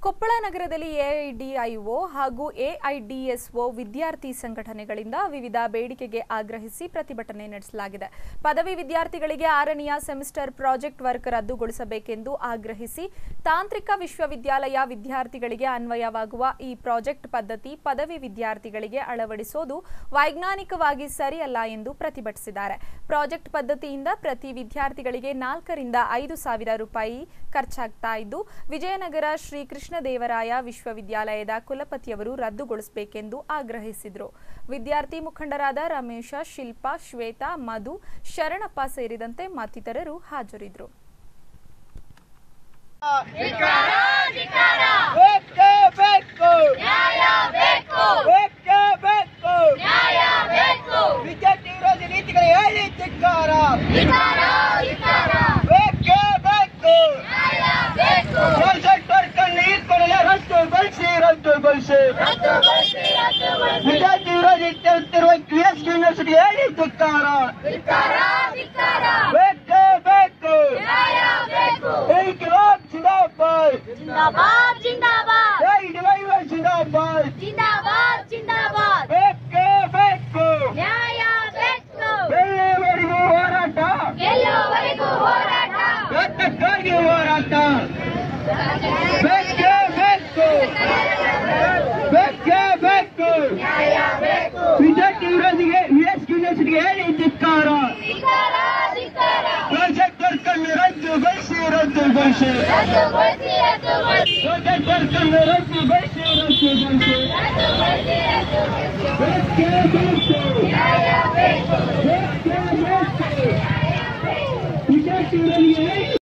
ಕೊಪ್ಪಳ ನಗರದಲ್ಲಿ ಎಐಡಿಐಒ ಹಾಗೂ ಎಐಡಿಎಸ್ಒ ವಿದ್ಯಾರ್ಥಿ ಸಂಘಟನೆಗಳಿಂದ ವಿವಿಧ ಬೇಡಿಕೆಗೆ ಆಗ್ರಹಿಸಿ ಪ್ರತಿಭಟನೆ ನಡೆಸಲಾಗಿದೆ ಪದವಿ ವಿದ್ಯಾರ್ಥಿಗಳಿಗೆ ಆರನೆಯ ಸೆಮಿಸ್ಟರ್ ಪ್ರಾಜೆಕ್ಟ್ ವರ್ಕ್ ರದ್ದುಗೊಳಿಸಬೇಕೆಂದು ಆಗ್ರಹಿಸಿ ತಾಂತ್ರಿಕ ವಿಶ್ವವಿದ್ಯಾಲಯ ವಿದ್ಯಾರ್ಥಿಗಳಿಗೆ ಅನ್ವಯವಾಗುವ ಈ ಪ್ರಾಜೆಕ್ಟ್ ಪದ್ಧತಿ ಪದವಿ ವಿದ್ಯಾರ್ಥಿಗಳಿಗೆ ಅಳವಡಿಸೋದು ವೈಜ್ಞಾನಿಕವಾಗಿ ಸರಿಯಲ್ಲ ಎಂದು ಪ್ರತಿಭಟಿಸಿದ್ದಾರೆ ಪ್ರಾಜೆಕ್ಟ್ ಪದ್ಧತಿಯಿಂದ ಪ್ರತಿ ವಿದ್ಯಾರ್ಥಿಗಳಿಗೆ ನಾಲ್ಕರಿಂದ ಐದು ಸಾವಿರ ರೂಪಾಯಿ ಖರ್ಚಾಗ್ತಾ ಇದ್ದು ವಿಜಯನಗರ ಶ್ರೀ ಕೃಷ್ಣದೇವರಾಯ ವಿಶ್ವವಿದ್ಯಾಲಯದ ಕುಲಪತಿಯವರು ರದ್ದುಗೊಳಿಸಬೇಕೆಂದು ಆಗ್ರಹಿಸಿದರು ವಿದ್ಯಾರ್ಥಿ ಮುಖಂಡರಾದ ರಮೇಶ ಶಿಲ್ಪಾ ಶ್ವೇತಾ ಮಧು ಶರಣಪ್ಪ ಸೇರಿದಂತೆ ಮತ್ತಿತರರು ಹಾಜರಿದ್ದರು ಬೇಕೇ ಬೇಕು ನ್ಯಾಯ ಬೇಕು ಬೇಕೇ ಬೇಕು ನ್ಯಾಯ ಬೇಕು ವಿದ್ಯಾರ್ಥಿ ವಿರೋಧಿ ನೀತಿಗಳು ಹೇಳಿ ಧಿಕ್ಕಾರ ಧಿಕ್ಕಾರ, ಧಿಕ್ಕಾರ. ಬೇಕೇ ಬೇಕು ನ್ಯಾಯ ಬೇಕು ಪ್ರಾಜೆಕ್ಟ್ ವರ್ಕ್ ಅನ್ನು ಈ ಕೂಡಲೇ ರದ್ದುಗೊಳಿಸಿ ರದ್ದುಗೊಳಿಸಿ ರದ್ದುಗೊಳಿಸಿ, ರದ್ದುಗೊಳಿಸಿ. ವಿದ್ಯಾರ್ಥಿ ವಿರೋಧಿ ತಿರುತ್ತಿರುವ ಕ್ರಿಯಸ್ ಯೂನಿವರ್ಸಿಟಿ ಹೇಳಿ ಧಿಕ್ಕಾರ ಧಿಕ್ಕಾರ, ಧಿಕ್ಕಾರ. ಬೇಕೇ ಬೇಕು ನ್ಯಾಯ ಬೇಕು ಇನ್ಕಿಲಾಬ್ ಜಿಂದಾಬಾದ್ ಜಿಂದಾಬಾದ್ ಜಿಂದಾಬಾದ್ ಜೈ ಡಿವೈವರ್ ಜಿಂದಾಬಾದ್ ಜಿಂದಾಬಾದ್ ಜಿಂದಾಬಾದ್ ಬೇಕೇ ಬೇಕು ನ್ಯಾಯ ಬೇಕು ಎಲ್ಲಿವರೆಗೂ ಹೋರಾಟ ಗೆಲ್ಲುವವರೆಗೂ ಹೋರಾಟ ರಕ್ತಕ್ಕಾಗಿ ಹೋರಾಟ ಬೇಕೇ ಬೇಕು ಬೇಕೇ ಬೇಕು ನ್ಯಾಯ ಬೇಕು ವಿದ್ಯಾರ್ಥಿ ವಿರೋಧಿಗೆ ವಿಎಸ್ ಯೂನಿವರ್ಸಿಟಿಗೆ ಹೇಳಿ ಧಿಕ್ಕಾರ ಧಿಕ್ಕಾರ, ಧಿಕ್ಕಾರ. ಪ್ರಾಜೆಕ್ಟ್ ವರ್ಕ್ ಅನ್ನು ರದ್ದುಗೊಳಿಸಿ ರದ್ದುಗೊಳಿಸಿ ರದ್ದುಗೊಳಿಸಿ, ರದ್ದುಗೊಳಿಸಿ. ಪ್ರಾಜೆಕ್ಟ್ ವರ್ಕ್ ಅನ್ನು ರದ್ದುಗೊಳಿಸಿ ರದ್ದುಗೊಳಿಸಿ ರದ್ದುಗೊಳಿಸಿ, ರದ್ದುಗೊಳಿಸಿ. ಬೇಕೇ ಬೇಕು ನ್ಯಾಯ ಬೇಕು ಬೇಕೇ ಬೇಕು ವಿದ್ಯಾರ್ಥಿ ವಿರೋಧಿಗೆ ಹೇಳಿ